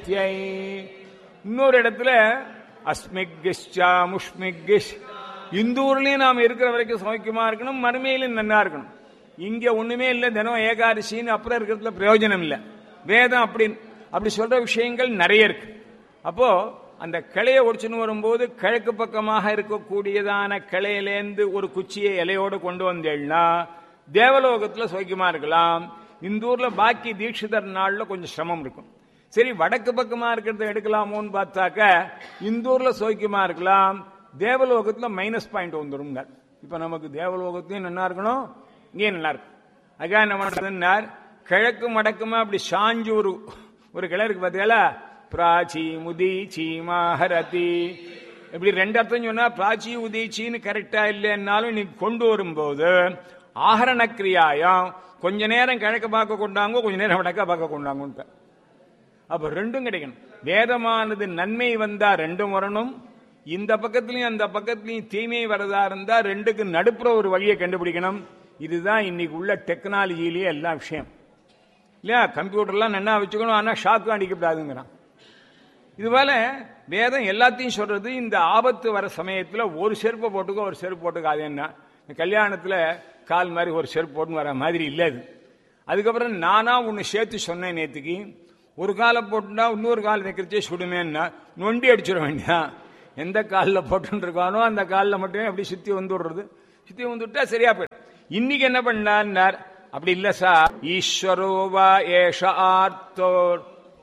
பிரத்யை இன்னொரு இடத்துல அஸ்மிகிஷ்சா முஷ்மிகிஷ் இந்த ஊர்லயும் நாம் இருக்கிற வரைக்கும் சௌக்கியமா இருக்கணும் மறுமையிலும் நன்னா இருக்கணும் இங்க ஒண்ணுமே இல்லை தினம் ஏகாதசின்னு அப்புறம் இருக்கிறதுல பிரயோஜனம் இல்லை வேதம் அப்படி அப்படி சொல்ற விஷயங்கள் நிறைய இருக்கு அப்போ அந்த கிளையை ஒடிச்சுன்னு வரும்போது கிழக்கு பக்கமாக இருக்கக்கூடியதான கிளையிலேந்து ஒரு குச்சியை இலையோடு கொண்டு வந்தேன்னா தேவலோகத்துல சௌக்கியமா இருக்கலாம் இந்த ஊர்ல பாக்கி தீட்சிதர் நாள்ல கொஞ்சம் சிரமம் இருக்கும் சரி வடக்கு பக்கமா இருக்கிறத எடுக்கலாமோன்னு பார்த்தாக்க இந்த ஊர்ல சௌக்கியமா இருக்கலாம் தேவலோகத்துல மைனஸ் பாயிண்ட் வந்துடும் இப்ப நமக்கு தேவலோகத்தையும் நல்லா இருக்கணும் இங்கேயும் நல்லா இருக்கும் அதுக்காக என்ன பண்றதுன்னார் கிழக்கு மடக்குமா அப்படி சாஞ்சு ஒரு ஒரு கிளை இருக்கு பார்த்தீங்களா பிராச்சி முதிச்சி மாஹரதி இப்படி ரெண்டு அர்த்தம் சொன்னா பிராச்சி உதீச்சின்னு கரெக்டா இல்லைன்னாலும் நீ கொண்டு வரும்போது ஆகரண கிரியாயம் கொஞ்ச நேரம் கிழக்க பார்க்க கொண்டாங்க கொஞ்ச நேரம் வடக்க பார்க்க கொண்டாங்க அப்ப ரெண்டும் கிடைக்கணும் வேதமானது நன்மை வந்தா ரெண்டும் வரணும் இந்த பக்கத்துலயும் அந்த பக்கத்துலயும் தீமை வரதா இருந்தா ரெண்டுக்கு நடுப்புற ஒரு வழியை கண்டுபிடிக்கணும் இதுதான் இன்னைக்கு உள்ள டெக்னாலஜிலேயே எல்லா விஷயம் இல்லையா கம்ப்யூட்டர்லாம் நல்லா வச்சுக்கணும் ஆனா ஷாக்கு அடிக்கப்படாதுங்கிறான் இதுபோல வேதம் எல்லாத்தையும் சொல்றது இந்த ஆபத்து வர சமயத்துல ஒரு செருப்பை போட்டுக்கோ ஒரு செருப்பு போட்டுக்கோ அது என்ன இந்த கல்யாணத்துல கால் மாதிரி ஒரு செருப்பு போட்டுன்னு வர மாதிரி இல்லை அது அதுக்கப்புறம் நானா ஒன்னு சேர்த்து சொன்னேன் நேத்துக்கு ஒரு காலை போட்டுனா இன்னொரு கால் நிற்கிறச்சே சுடுமேன்னா நொண்டி அடிச்சிட வேண்டியதான் எந்த காலில் போட்டுன்னு இருக்கானோ அந்த காலில் மட்டுமே அப்படி சுத்தி வந்துடுறது சுத்தி வந்துட்டா சரியா போயிடும் இன்னைக்கு என்ன பண்ணார் அப்படி இல்ல சார் ஈஸ்வரோவா ஏஷ ஆர்த்தோர்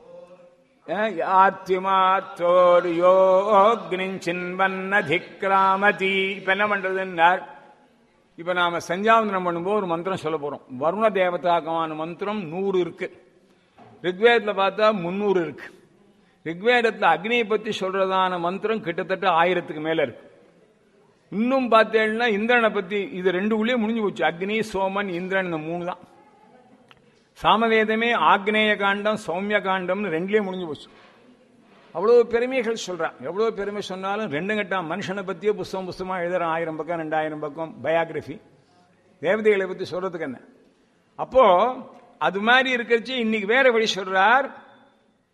ஆத்திமாத்தோர் யோக்னிச்சின்வன்னதிக்ராமதி இப்ப என்ன பண்றதுன்னார் இப்ப நாம சஞ்சாவந்தனம் பண்ணும்போது ஒரு மந்திரம் சொல்ல போறோம் வருண தேவதாக்கமான மந்திரம் நூறு இருக்கு ரிக்வேதத்துல பார்த்தா முன்னூறு இருக்கு ரிக்வேதத்துல அக்னியை பத்தி சொல்றதான மந்திரம் கிட்டத்தட்ட ஆயிரத்துக்கு மேல இருக்கு இன்னும் பார்த்தேன்னா இந்திரனை பத்தி இது ரெண்டு உள்ளே முடிஞ்சு போச்சு அக்னி சோமன் இந்திரன் இந்த மூணு தான் சாமவேதமே ஆக்னேய காண்டம் சௌமிய காண்டம்னு ரெண்டுலயே முடிஞ்சு போச்சு அவ்வளவு பெருமைகள் சொல்றான் எவ்வளவு பெருமை சொன்னாலும் ரெண்டு கட்டம் மனுஷனை பத்தியே புஸ்தகம் புஸ்தமா எழுதுறான் ஆயிரம் பக்கம் ரெண்டாயிரம் பக்கம் பயோகிராஃபி தேவதைகளை பத்தி சொல்றதுக்கு என்ன அப்போ அது மாதிரி இருக்கிறச்சு இன்னைக்கு வேற வழி சொல்றார்